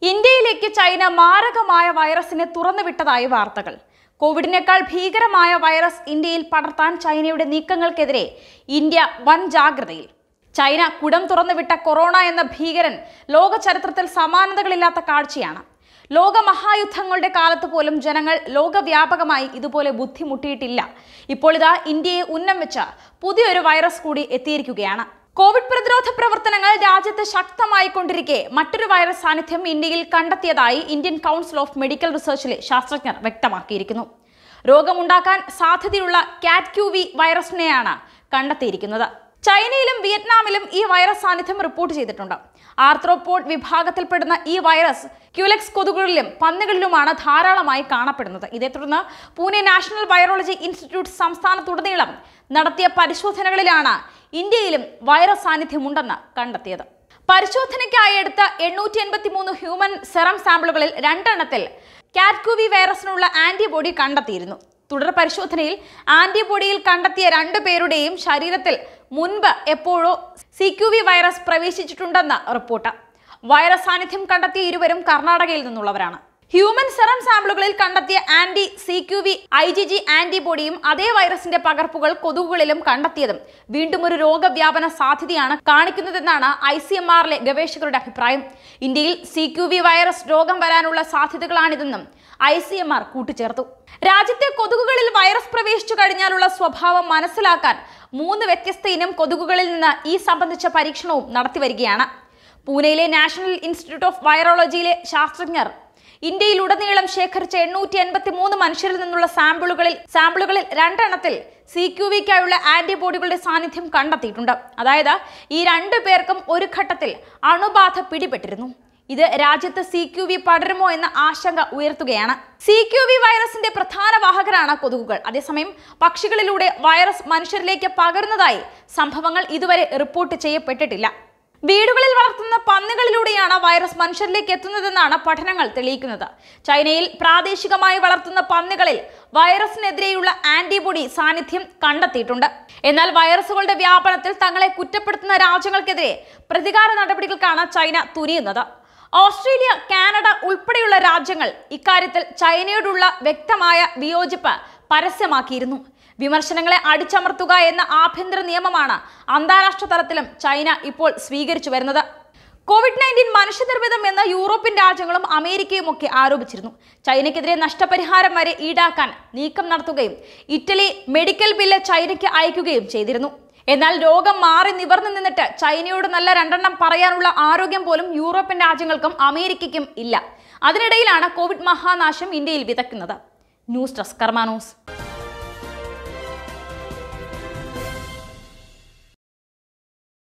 ഇന്ത്യയിലേക്ക് ചൈന മാരകമായ വൈറസിനെ തുറന്നുവിട്ടതായി വാർത്തകൾ കോവിഡിനേക്കാൾ ഭീകരമായ വൈറസ് ഇന്ത്യയിൽ പടർത്താൻ ചൈനയുടെ നീക്കങ്ങൾക്കെതിരെ ഇന്ത്യ വൻ ജാഗ്രതയിൽ ചൈന കുടം തുറന്നുവിട്ട കൊറോണ എന്ന ഭീകരൻ ലോക ചരിത്രത്തിൽ സമാനതകളില്ലാത്ത കാഴ്ചയാണ് ലോക മഹായുദ്ധങ്ങളുടെ കാലത്ത് പോലും ജനങ്ങൾ ലോകവ്യാപകമായി ഇതുപോലെ ബുദ്ധിമുട്ടിയിട്ടില്ല ഇപ്പോൾ ഇതാ ഇന്ത്യയെ ഉന്നം വെച്ച പുതിയൊരു വൈറസ് കൂടി എത്തിയിരിക്കുകയാണ് കോവിഡ് പ്രതിരോധ പ്രവർത്തനങ്ങൾ രാജ്യത്ത് ശക്തമായി കൊണ്ടിരിക്കെ മറ്റൊരു വൈറസ് സാന്നിധ്യം ഇന്ത്യയിൽ കണ്ടെത്തിയതായി ഇന്ത്യൻ കൗൺസിൽ ഓഫ് മെഡിക്കൽ റിസർച്ചിലെ ശാസ്ത്രജ്ഞർ വ്യക്തമാക്കിയിരിക്കുന്നു രോഗമുണ്ടാക്കാൻ സാധ്യതയുള്ള കാറ്റ് ക്യൂ വി വൈറസിനെയാണ് കണ്ടെത്തിയിരിക്കുന്നത് ചൈനയിലും വിയറ്റ്നാമിലും ഈ വൈറസ് സാന്നിധ്യം റിപ്പോർട്ട് ചെയ്തിട്ടുണ്ട് ആർത്രോപോഡ് വിഭാഗത്തിൽപ്പെടുന്ന ഈ വൈറസ് ക്യുലെക്സ് കൊതുകുകളിലും പന്നുകളിലുമാണ് ധാരാളമായി കാണപ്പെടുന്നത് ഇതേ തുടർന്ന് പൂനെ നാഷണൽ വൈറോളജി ഇൻസ്റ്റിറ്റ്യൂട്ട് സംസ്ഥാനത്തുടനീളം നടത്തിയ പരിശോധനകളിലാണ് ഇന്ത്യയിലും വൈറസ് സാന്നിധ്യമുണ്ടെന്ന് കണ്ടെത്തിയത് പരിശോധനയ്ക്കായി എടുത്ത എണ്ണൂറ്റി എൺപത്തി മൂന്ന് ഹ്യൂമൻ സെറം സാമ്പിളുകളിൽ രണ്ടെണ്ണത്തിൽ കാറ്റ്കുവി വൈറസിനുള്ള ആന്റിബോഡി കണ്ടെത്തിയിരുന്നു തുടർ പരിശോധനയിൽ ആന്റിബോഡിയിൽ കണ്ടെത്തിയ രണ്ടു പേരുടെയും ശരീരത്തിൽ മുൻപ് എപ്പോഴോ സി ക്യു വി വൈറസ് പ്രവേശിച്ചിട്ടുണ്ടെന്ന് റിപ്പോർട്ട് വൈറസ് സാന്നിധ്യം കണ്ടെത്തിയ ഇരുവരും കർണാടകയിൽ നിന്നുള്ളവരാണ് ഹ്യൂമൻ സെറം സാമ്പിളുകളിൽ കണ്ടെത്തിയ anti C Q V I G G ആന്റിബോഡിയും അതേ വൈറസിന്റെ പകർപ്പുകൾ കൊതുകുകളിലും കണ്ടെത്തിയതും വീണ്ടും ഒരു രോഗവ്യാപന സാധ്യതയാണ് കാണിക്കുന്നതെന്നാണ് ഐ സി എം ആറിലെ ഗവേഷകരുടെ അഭിപ്രായം ഇന്ത്യയിൽ സി ക്യു വി വൈറസ് രോഗം വരാനുള്ള സാധ്യതകളാണിതെന്നും ഐ സി എം ആർ കൂട്ടിച്ചേർത്തു രാജ്യത്തെ കൊതുകുകളിൽ വൈറസ് പ്രവേശിച്ചു കഴിഞ്ഞാലുള്ള സ്വഭാവം മനസ്സിലാക്കാൻ മൂന്ന് വ്യത്യസ്ത ഇനം കൊതുകുകളിൽ നിന്ന് ഈ സംബന്ധിച്ച പരീക്ഷണവും നടത്തിവരികയാണ് പൂനെയിലെ നാഷണൽ ഇൻസ്റ്റിറ്റ്യൂട്ട് ഓഫ് വൈറോളജിയിലെ ശാസ്ത്രജ്ഞർ ഇന്ത്യയിലുടനീളം ശേഖരിച്ച എണ്ണൂറ്റി എൺപത്തി മൂന്ന് മനുഷ്യരിൽ നിന്നുള്ള സാമ്പിളുകളിൽ സാമ്പിളുകളിൽ രണ്ടെണ്ണത്തിൽ സി ക്യു വിക്കായുള്ള ആന്റിബോഡികളുടെ സാന്നിധ്യം കണ്ടെത്തിയിട്ടുണ്ട് അതായത് ഈ രണ്ടു പേർക്കും ഒരു ഘട്ടത്തിൽ അണുബാധ പിടിപെട്ടിരുന്നു ഇത് രാജ്യത്ത് സി ക്യു വി പടരുമോ എന്ന ആശങ്ക ഉയർത്തുകയാണ് സി ക്യു വി വൈറസിന്റെ പ്രധാന വാഹകരാണ് കൊതുകുകൾ അതേസമയം പക്ഷികളിലൂടെ വൈറസ് മനുഷ്യരിലേക്ക് പകരുന്നതായി സംഭവങ്ങൾ ഇതുവരെ റിപ്പോർട്ട് ചെയ്യപ്പെട്ടിട്ടില്ല വീടുകളിൽ വളർത്തുന്ന പന്നുകളിലൂടെയാണ് വൈറസ് മനുഷ്യരിലേക്ക് എത്തുന്നതെന്നാണ് പഠനങ്ങൾ തെളിയിക്കുന്നത് ചൈനയിൽ പ്രാദേശികമായി വളർത്തുന്ന പന്നുകളിൽ വൈറസിനെതിരെയുള്ള ആന്റിബോഡി സാന്നിധ്യം കണ്ടെത്തിയിട്ടുണ്ട് എന്നാൽ വൈറസുകളുടെ വ്യാപനത്തിൽ തങ്ങളെ കുറ്റപ്പെടുത്തുന്ന രാജ്യങ്ങൾക്കെതിരെ പ്രതികാര നടപടികൾക്കാണ് ചൈന തുനിയുന്നത് ഓസ്ട്രേലിയ കാനഡ ഉൾപ്പെടെയുള്ള രാജ്യങ്ങൾ ഇക്കാര്യത്തിൽ ചൈനയോടുള്ള വ്യക്തമായ വിയോജിപ്പ് പരസ്യമാക്കിയിരുന്നു വിമർശനങ്ങളെ അടിച്ചമർത്തുക എന്ന ആഭ്യന്തര നിയമമാണ് അന്താരാഷ്ട്ര തലത്തിലും ചൈന ഇപ്പോൾ സ്വീകരിച്ചു വരുന്നത് കോവിഡ് നയൻറ്റീൻ മനുഷ്യനിർമ്മിതം എന്ന് യൂറോപ്യൻ രാജ്യങ്ങളും അമേരിക്കയും ഒക്കെ ആരോപിച്ചിരുന്നു ചൈനയ്ക്കെതിരെ നഷ്ടപരിഹാരം വരെ ഈടാക്കാൻ നീക്കം നടത്തുകയും ഇറ്റലി മെഡിക്കൽ ബില്ല് ചൈനയ്ക്ക് അയക്കുകയും ചെയ്തിരുന്നു എന്നാൽ രോഗം മാറി നിവർന്നു നിന്നിട്ട് ചൈനയോട് നല്ല രണ്ടെണ്ണം പറയാനുള്ള ആരോഗ്യം പോലും യൂറോപ്യൻ രാജ്യങ്ങൾക്കും അമേരിക്കയ്ക്കും ഇല്ല അതിനിടയിലാണ് കോവിഡ് മഹാനാശം ഇന്ത്യയിൽ വിതയ്ക്കുന്നത് ന്യൂസ് ഡെസ്ക് കർമാനോസ്